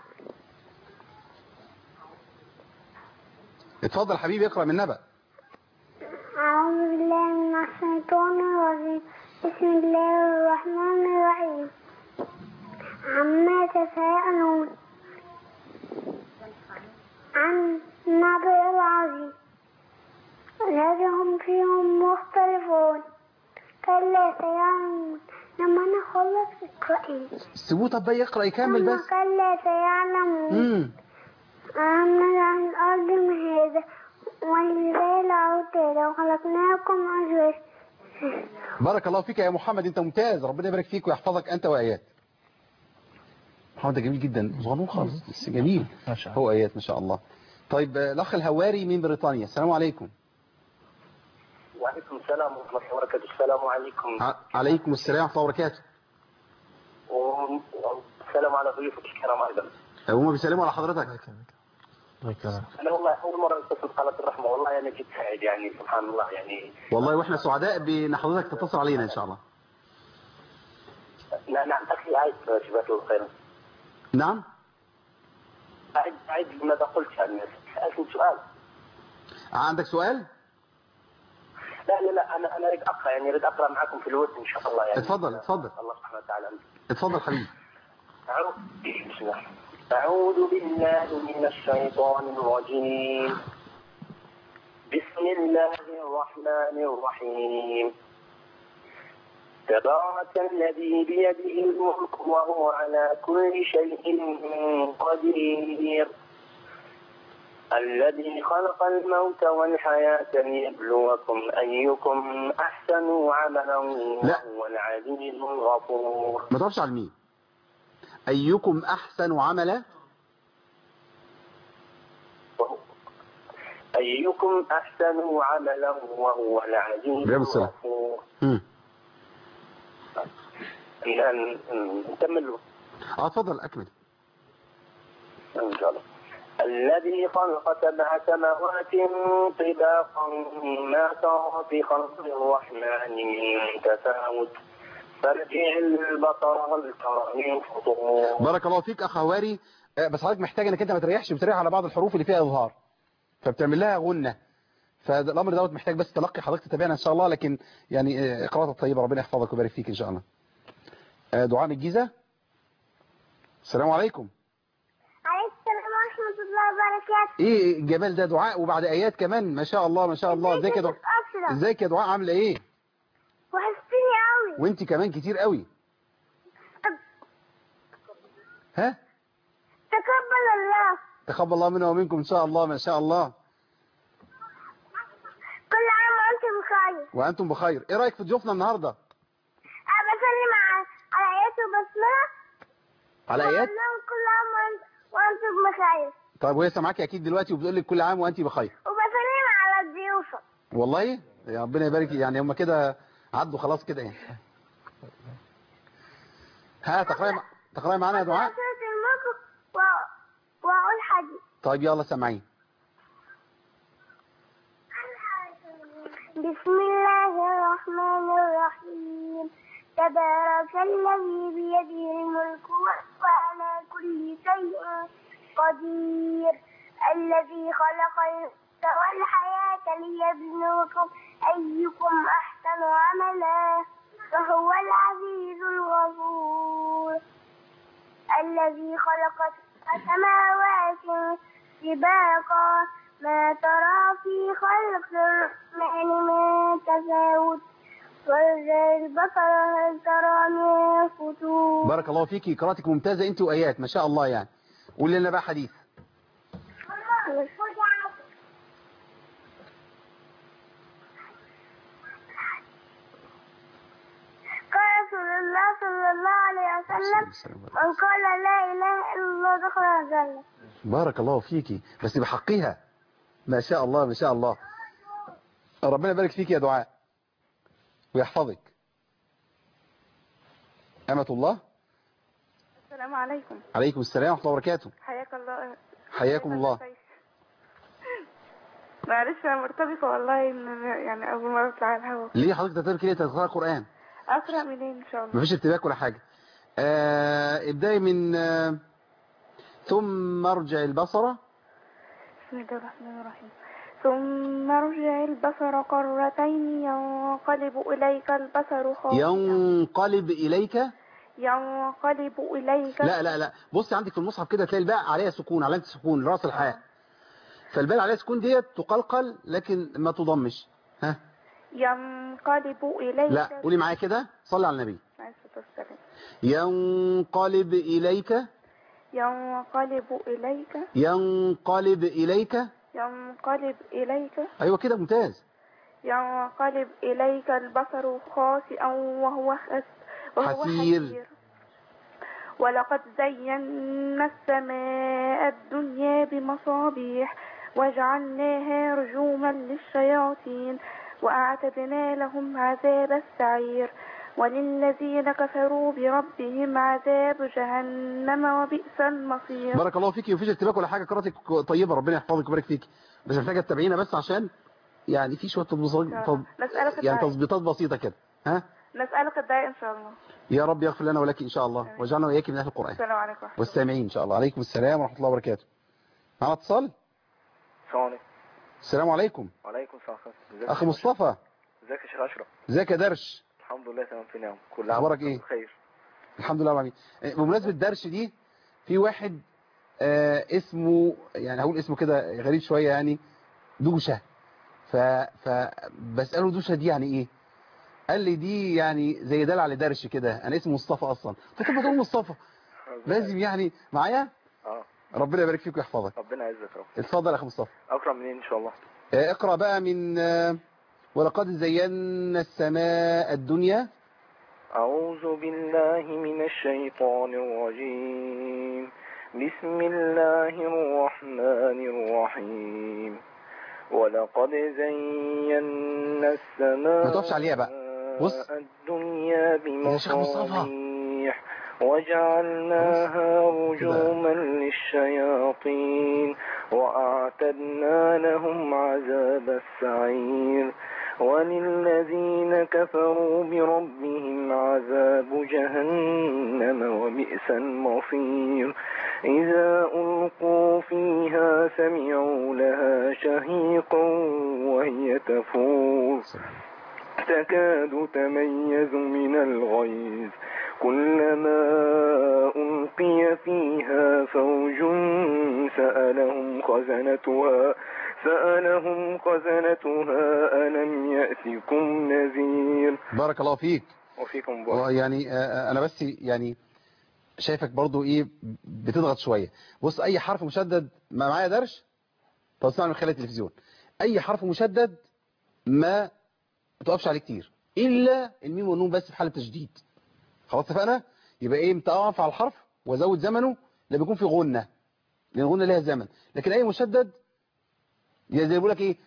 اتفضل حبيبي اقرأ من نبأ أعوذ بالله من الشيطان الرجيم بسم الله الرحمن الرحيم عما تساءلون عن النبأ العظيم الذي هم فيهم مختلفون كلا سيعلمون لما نخلص القرآن سيبوه طب بقى يقرأ يكمل ثم بس كلا سيعلمون امم ألم نجعل الأرض مهادا والجبال أوتادا وخلقناكم أزواجا بارك الله فيك يا محمد انت ممتاز ربنا يبارك فيك ويحفظك انت وايات محمد ده جميل جدا صغنون خالص بس جميل ما شاء هو ايات ما شاء الله طيب آه، الاخ الهواري من بريطانيا السلام عليكم وعليكم السلام ورحمة الله وبركاته السلام عليكم ع- عليكم السلام ورحمه الله وبركاته والسلام على ضيوفك الكرام أيضا هم بيسلموا على حضرتك الله يكرمك أنا والله أول مرة أتصل قناة الرحمة والله أنا جد سعيد يعني سبحان الله يعني والله واحنا سعداء بان حضرتك تتصل علينا ان شاء الله لا نعم أخي أعد جزاك الله خيرا نعم أعد أعد ماذا قلت يعني سألت سؤال عندك سؤال لا لا لا أنا أنا أريد أقرأ يعني أريد أقرأ معكم في الود إن شاء الله يعني اتفضل اتفضل الله سبحانه وتعالى اتفضل حبيبي أعوذ بسم الله أعوذ بالله من الشيطان الرجيم بسم الله الرحمن الرحيم تبارك الذي بيده الملك وهو على كل شيء قدير الذي خلق الموت والحياة ليبلوكم أيكم أحسن عملا وهو العزيز الغفور ما تقفش على المين ايكم احسن عملا أيكم أحسن عملا وهو العزيز جاب السلام. الغفور مم. الآن نكمل اه اتفضل اكمل إن شاء الله الذي خلق سبع سماوات طباقا ما ترى في خلق الرحمن من تفاوت فارجع البصر هل ترى من فطور بارك الله فيك اخ هواري آه، بس حضرتك محتاج انك انت ما تريحش بتريح على بعض الحروف اللي فيها اظهار فبتعمل لها غنه فالامر دوت محتاج بس تلقي حضرتك تتابعنا ان شاء الله لكن يعني آه، قراءه طيبه ربنا يحفظك ويبارك فيك ان شاء الله آه، دعاء من الجيزه السلام عليكم عليكم السلام ورحمة الله وبركاته ايه الجمال ده دعاء وبعد ايات كمان ما شاء الله ما شاء الله ازيك يا دعاء أسرع ازيك يا دعاء عامله ايه وحشتني أوي وانت كمان كتير قوي ها تقبل الله تقبل الله منا ومنكم ان شاء الله ما شاء الله كل عام وأنتم بخير وانتم بخير ايه رايك في ضيوفنا النهارده أنا بسلم على على آيات وبسملة على ايات وأقول لهم كل عام وأنت- وأنتم بخير طيب وهي سامعاكي اكيد دلوقتي وبتقول لك كل عام وانت بخير وبسلم على الضيوف والله يا ربنا يبارك يعني هم كده عدوا خلاص كده يعني ها تقراي مع- تقراي معانا يا دعاء سورة الملك و- وأقول حديث طيب يلا سامعين بسم الله الرحمن الرحيم تبارك الذي بيده الملك وهو على كل شيء قدير الذي خلق الموت والحياة ليبلوكم أيكم أحسن عملا وهو العزيز الغفور الذي خلق سبع سماوات سباقا ما ترى في خلق الرحمن من تفاوت وارجع البصر هل ترى من فتور بارك الله فيكي قراءتك ممتازه انت وايات ما شاء الله يعني قول لنا بقى حديث قال رسول الله صلى الله عليه وسلم من قال لا إله إلا الله دخل الجنة بارك الله فيكي بس بحقها ما شاء الله ما شاء الله ربنا يبارك فيك يا دعاء ويحفظك أمة الله السلام السلام عليكم عليكم السلام ورحمة الله وبركاته حياك الله حياكم الله معلش انا مرتبطه والله ان يعني اول مره اطلع على الهوا ليه حضرتك تترك ليه تقرأ قرآن اقرا منين ان شاء الله مفيش ارتباك ولا حاجة آه ابدأي من آه ثم ارجع البصر بسم الله الرحمن الرحيم ثم ارجع البصر قرتين ينقلب اليك البصر خاسئا ينقلب إليك ينقلب اليك لا لا لا بصي عندك في المصحف كده تلاقي الباء عليها سكون علامة سكون راس الحاء فالباء عليها سكون ديت تقلقل لكن ما تضمش ها ينقلب اليك لا قولي معايا كده صلي على النبي عليه الصلاة والسلام. ينقلب إليك ينقلب اليك ينقلب إليك ينقلب اليك أيوة كده ممتاز ينقلب إليك البصر خاسئا وهو خس وهو حسير. حسير ولقد زينا السماء الدنيا بمصابيح وجعلناها رجوما للشياطين وأعتدنا لهم عذاب السعير وللذين كفروا بربهم عذاب جهنم وبئس المصير بارك الله فيكي ومفيش ارتباك ولا حاجة قراءتك طيبة ربنا يحفظك ويبارك فيك بس محتاجة تتابعينا بس عشان يعني في شوية تظبيطات تظ- نسألك يعني الدعاء تظبيطات بسيطة كده ها نسألك الدعاء إن شاء الله يا رب يغفر لنا ولك إن شاء الله واجعلنا وإياك من أهل القرآن السلام عليكم ورحمة الله. والسامعين إن شاء الله عليكم السلام ورحمة الله وبركاته معنا اتصال السلام عليكم السلام عليكم وعليكم السلام ازيك أخ يا مصطفى شيخ- ازيك يا شيخ اشرف ازيك يا درش الحمد لله تمام في نعم كل عام أخبارك وأنتم إيه؟ بخير الحمد لله رب العالمين آه، بمناسبة الدرش دي في واحد آه اسمه يعني هقول اسمه كده غريب شوية يعني دوشة ف فبسأله دوشة دي يعني ايه قال لي دي يعني زي دلع لدرش كده انا اسمي مصطفى اصلا فكنت بقول مصطفى لازم يعني معايا اه ربنا يبارك فيك ويحفظك ربنا يعزك يا رب اتفضل يا اخي مصطفى اقرا منين ان شاء الله آه، اقرأ بقى من آه، ولقد زينا السماء الدنيا أعوذ بالله من الشيطان الرجيم بسم الله الرحمن الرحيم ولقد زينا السماء ما تقفش عليها بقى بص الدنيا يا شيخ مصطفى بمصابيح وجعلناها رجوما للشياطين وأعتدنا لهم عذاب السعير وللذين كفروا بربهم عذاب جهنم وبئس المصير إذا ألقوا فيها سمعوا لها شهيقا وهي تفور تكاد تميز من الغيظ كلما ألقي فيها فوج سألهم خزنتها سألهم خزنتها ألم يأتكم نذير بارك الله فيك وفيكم بارك يعني آه، انا بس يعني شايفك برضو ايه بتضغط شوية بص اي حرف مشدد ما معايا درش طب اسمعني من خلال التلفزيون اي حرف مشدد ما تقفش عليه كتير الا الميم والنون بس في حالة تشديد خلاص اتفقنا يبقى ايه امتى اقف على الحرف وازود زمنه لما يكون في غنة لان الغنة ليها زمن لكن اي مشدد يا زي بيقول لك ايه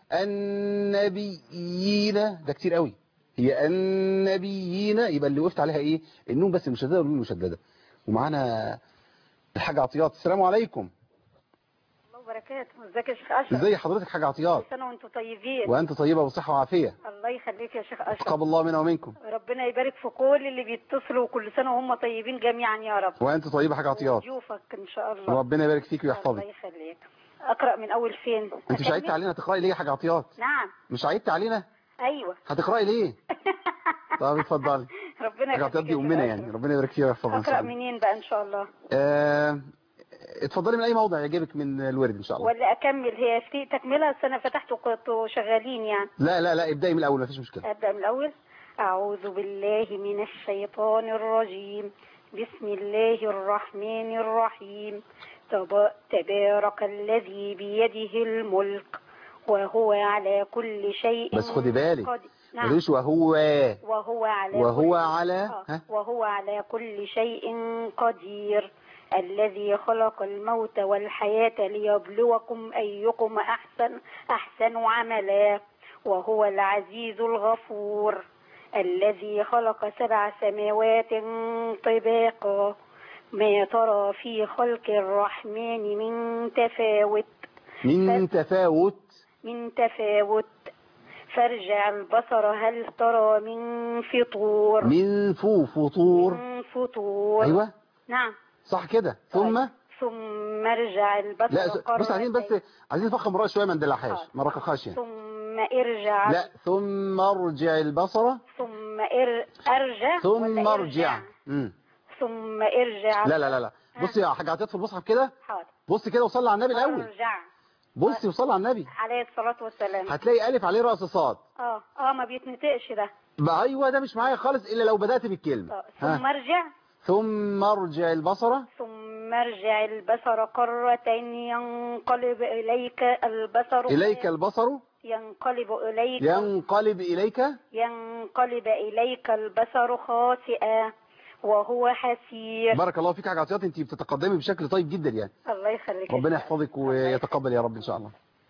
النبيين ده كتير قوي هي النبيين يبقى اللي وقفت عليها ايه النون بس المشدده والنون المشدده ومعانا الحاج عطيات السلام عليكم الله وبركاته ازيك يا شيخ اشرف ازي حضرتك حاج عطيات كل سنه وانتم طيبين وانت طيبه وصحه وعافيه الله يخليك يا شيخ اشرف تقبل الله منا ومنكم ربنا يبارك في كل اللي بيتصلوا وكل سنه وهم طيبين جميعا يا رب وانت طيبه حاج عطيات ضيوفك ان شاء الله ربنا يبارك فيك الله ويحفظك يخليك اقرا من اول فين انت مش عيدت علينا تقراي ليه يا حاج عطيات نعم مش عيدت علينا ايوه هتقراي ليه طب اتفضلي ربنا حاج عطيات يخليك دي يا شيخ امنا أشرف. يعني ربنا يبارك فيها ويحفظها ان شاء اقرا الله منين بقى ان شاء الله آه، اتفضلي من اي موضع يعجبك من الورد ان شاء الله ولا اكمل هي في تكمله أصل انا فتحت وكنتوا شغالين يعني لا لا لا ابدأي من الاول مفيش مشكله أبدأ من الأول أعوذ بالله من الشيطان الرجيم بسم الله الرحمن الرحيم تب- تبارك الذي بيده الملك وهو على كل شيء بس خدي بالك قدير. ما نعم تقوليش وهو وهو على وهو كل على آه. ها وهو على كل شيء قدير الذي خلق الموت والحياة ليبلوكم أيكم أحسن أحسن عملا وهو العزيز الغفور الذي خلق سبع سماوات طباقا ما ترى في خلق الرحمن من تفاوت من تفاوت من تفاوت فارجع البصر هل ترى من فطور من فو فطور من فطور ايوه نعم صح كده ثم ثم ارجع البصر لا س- بص عايزين بس عايزين نفخم رأس شويه ما ندلعهاش ما نرققهاش يعني ثم ارجع لا ثم ارجع البصر ثم إر... ارجع ثم ولا ارجع مم. ثم ارجع لا لا لا لا بصي يا حاجه عطيت في المصحف كده حاضر بصي كده وصلي على النبي الاول ارجع بصي وصلي على النبي عليه الصلاة والسلام هتلاقي الف عليه راس صاد اه اه ما بيتنطقش ده بقى ايوه ده مش معايا خالص الا لو بدات بالكلمه ثم ها. ارجع ثم ارجع البصر ثم ارجع البصر قرتين ينقلب إليك البصر اليك البصر ينقلب إليك ينقلب اليك ينقلب إليك البصر خاسئا وهو حسير بارك الله فيك يا حاجه عطيات انت بتتقدمي بشكل طيب جدا يعني الله يخليك يا ربنا شيخ. يحفظك ويتقبل يا رب ان شاء الله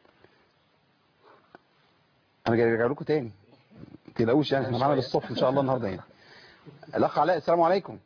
انا جاي ارجع لكم تاني ما تقلقوش يعني احنا معانا للصبح ان شاء الله النهارده يعني الاخ علاء السلام عليكم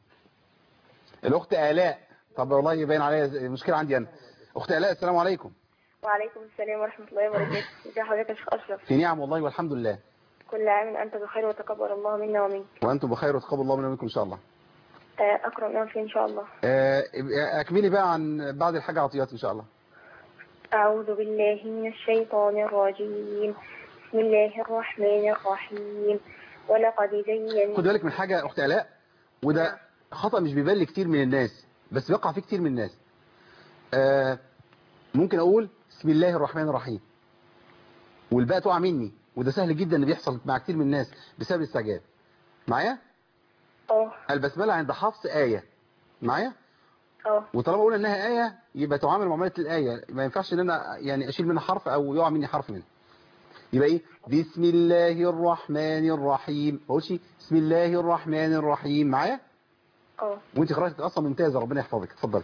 الاخت الاء طب والله يبين عليا مشكله عندي انا اخت الاء السلام عليكم وعليكم السلام ورحمة الله وبركاته ازي حضرتك يا شيخ أشرف في نعم والله والحمد لله كل عام أنت بخير وتقبل الله منا ومنك وانتم بخير وتقبل الله منا ومنكم ان شاء الله آه، أكرم يوم فيه إن شاء الله آه، اكملي بقى عن بعد الحاجه عطيات ان شاء الله أعوذ بالله من الشيطان الرجيم بسم الله الرحمن الرحيم ولقد زين خد بالك من حاجه يا اخت الاء وده خطا مش بيبان لكتير من الناس بس بيقع فيه كتير من الناس آه، ممكن اقول بسم الله الرحمن الرحيم والباء تقع مني وده سهل جدا اللي بيحصل مع كتير من الناس بسبب الاستعجال معايا اه البسمله عند حفص ايه معايا اه وطالما قلنا انها ايه يبقى تعامل معامله الايه ما ينفعش ان انا يعني اشيل منها حرف او يقع مني حرف منها يبقى ايه بسم الله الرحمن الرحيم ما اقولش بسم الله الرحمن الرحيم معايا اه وانت قراءتك اصلا ممتازه ربنا يحفظك اتفضل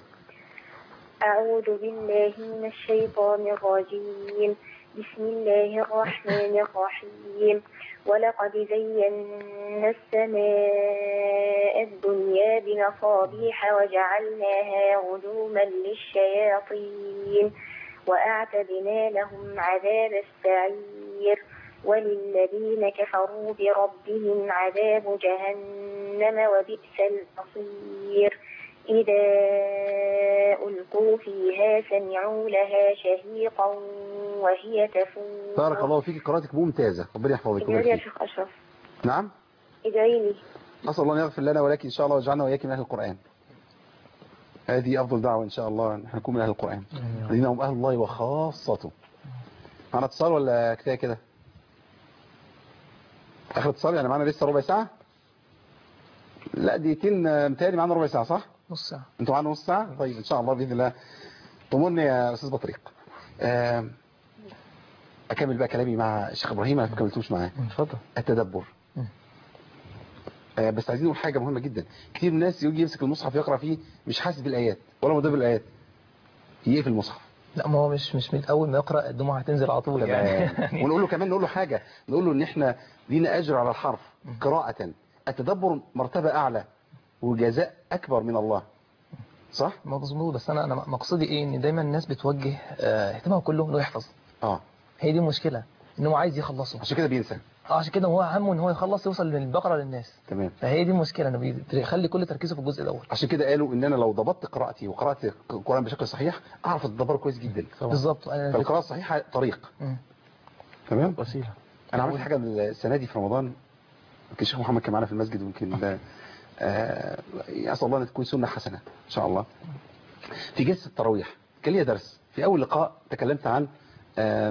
أعوذ بالله من الشيطان الرجيم بسم الله الرحمن الرحيم ولقد زينا السماء الدنيا بمصابيح وجعلناها رجوما للشياطين وأعتدنا لهم عذاب السعير وللذين كفروا بربهم عذاب جهنم وبئس المصير إذا ألقوا فيها سمعوا لها شهيقا وهي تفور بارك الله فيك قراءتك ممتازه ربنا يحفظك ادعي لي ويبارك يا فيك شيخ أشرف نعم ادعي لي نسال الله ان يغفر لنا ولك ان شاء الله ويجعلنا واياك من اهل القران هذه افضل دعوه ان شاء الله ان احنا نكون من اهل القران الذين هم اهل الله وخاصته معنا اتصال ولا كفايه كده اخر اتصال يعني معانا لسه ربع ساعه لا دقيقتين آه، متهيألي معانا ربع ساعه صح نص ساعة انتوا معانا نص ساعه طيب ان شاء الله باذن الله طمني يا استاذ بطريق آم، اكمل بقى كلامي مع الشيخ ابراهيم انا ما كملتوش معاه اتفضل التدبر آه، بس عايزين نقول حاجه مهمه جدا كتير من الناس يجي يمسك المصحف يقرا فيه مش حاسس بالايات ولا مدبر الايات يقفل المصحف لا ما هو مش مش من اول ما يقرا الدموع هتنزل على طول يعني ونقول له كمان نقول له حاجه نقول له ان احنا لينا اجر على الحرف قراءه التدبر مرتبه اعلى وجزاء اكبر من الله صح مظبوط بس انا انا مقصدي ايه ان دايما الناس بتوجه آه، اهتمامهم كله انه يحفظ اه هي دي المشكله ان هو عايز يخلصه عشان كده بينسى اه عشان كده هو همه ان هو يخلص يوصل للبقره للناس تمام فهي دي المشكله انه بيخلي كل تركيزه في الجزء الاول عشان كده قالوا ان انا لو ضبطت قراءتي وقرات القران بشكل صحيح اعرف اتدبر كويس جدا بالظبط أنا- فالقراءه الصحيحه طريق مم. تمام وسيله انا عملت حاجه السنه دي في رمضان يمكن الشيخ محمد كان معانا في المسجد ويمكن ده آه، اسال الله ان تكون سنه حسنه ان شاء الله في جلسه التراويح كان ليا درس في اول لقاء تكلمت عن آه،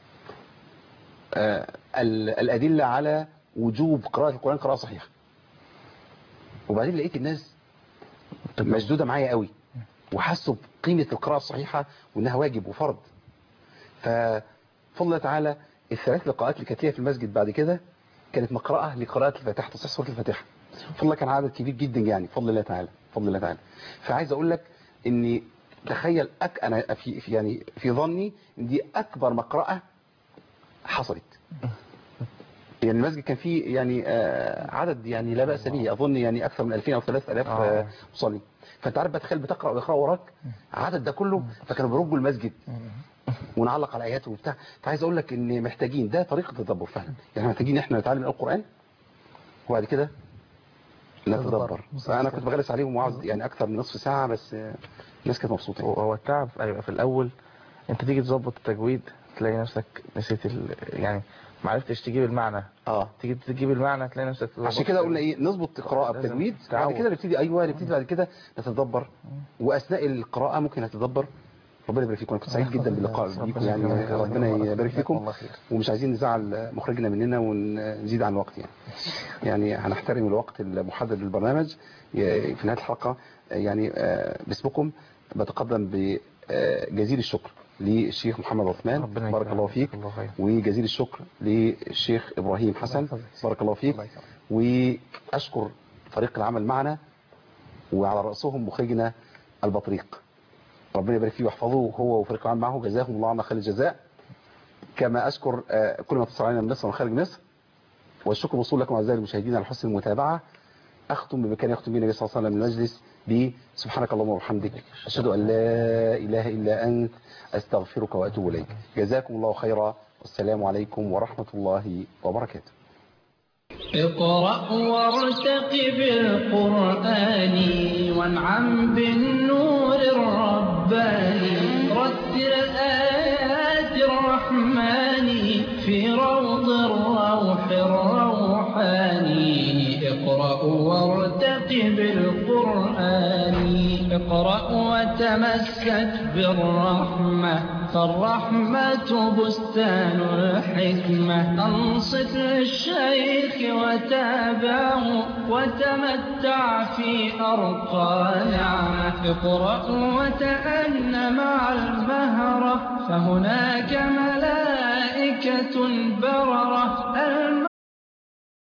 آه، ال- الادله على وجوب قراءه القران قراءه صحيحه وبعدين لقيت الناس مشدوده معايا قوي وحسوا بقيمه القراءه الصحيحه وانها واجب وفرض ففضل الله تعالى الثلاث لقاءات اللي كانت ليا في المسجد بعد كده كانت مقرأة لقراءة الفاتحة تصحيح سورة الفاتحة فضل الله كان عدد كبير جدا يعني فضل الله تعالى فضل الله تعالى فعايز اقول لك اني تخيل أك انا في في- يعني في ظني ان دي اكبر مقرأة حصلت يعني المسجد كان فيه يعني آه، عدد يعني لا بأس به أظن يعني أكثر من 2000 أو 3000 آه. آه، مصلي فأنت عارف بقى تخيل بتقرأ ويقرأ وراك عدد ده كله فكانوا بيرجوا المسجد ونعلق على آياته وبتاع فعايز أقول لك إن محتاجين ده طريقة تدبر فعلا يعني محتاجين إحنا نتعلم القرآن وبعد كده نتدبر فأنا كنت بغلس عليهم وعاوز يعني أكثر من نصف ساعة بس آه، الناس كانت مبسوطة هو التعب هيبقى في الاول انت تيجي تظبط التجويد تلاقي نفسك نسيت ال... يعني ما عرفتش تجيب المعنى اه تيجي تجيب المعنى تلاقي نفسك عشان كده قلنا ايه نظبط القراءة لازم بتجويد بعد تعود. كده نبتدي ايوه نبتدي بعد كده نتدبر واثناء القراءة ممكن نتدبر ربنا يبارك فيكم انا كنت سعيد جدا باللقاء بيكم يعني ربنا يبارك فيكم ومش عايزين نزعل مخرجنا مننا ونزيد عن الوقت يعني يعني هنحترم الوقت المحدد للبرنامج ي- في نهاية الحلقة يعني آه، باسمكم بتقدم بجزيل الشكر للشيخ محمد عثمان بارك الله فيك وجزيل الشكر للشيخ إبراهيم حسن بارك الله فيك وأشكر فريق العمل معنا وعلى رأسهم مخرجنا البطريق ربنا يبارك فيه ويحفظه هو وفريق العمل معه جزاهم الله عنا خير الجزاء كما أشكر آه، كل ما اتصل علينا من مصر ومن خارج مصر والشكر موصول لكم أعزائي المشاهدين على حسن المتابعة أختم بما كان يختم به النبي صلى الله عليه وسلم المجلس بسبحانك اللهم وبحمدك أشهد أن لا إله إلا أنت أستغفرك وأتوب إليك جزاكم الله خيرا والسلام عليكم ورحمة الله وبركاته اقرأ وارتقب القرآن وانعم بالنور الرباني رتل آيات الرحمن في روض الروح الروحاني اقرأ وارتقب القرآن اقرأ وتمسك بالرحمة فالرحمة بستان الحكمة أنصت للشيخ وتابعه وتمتع في أرقى نعمة اقرأ وتأن مع المهرة فهناك ملائكة بررة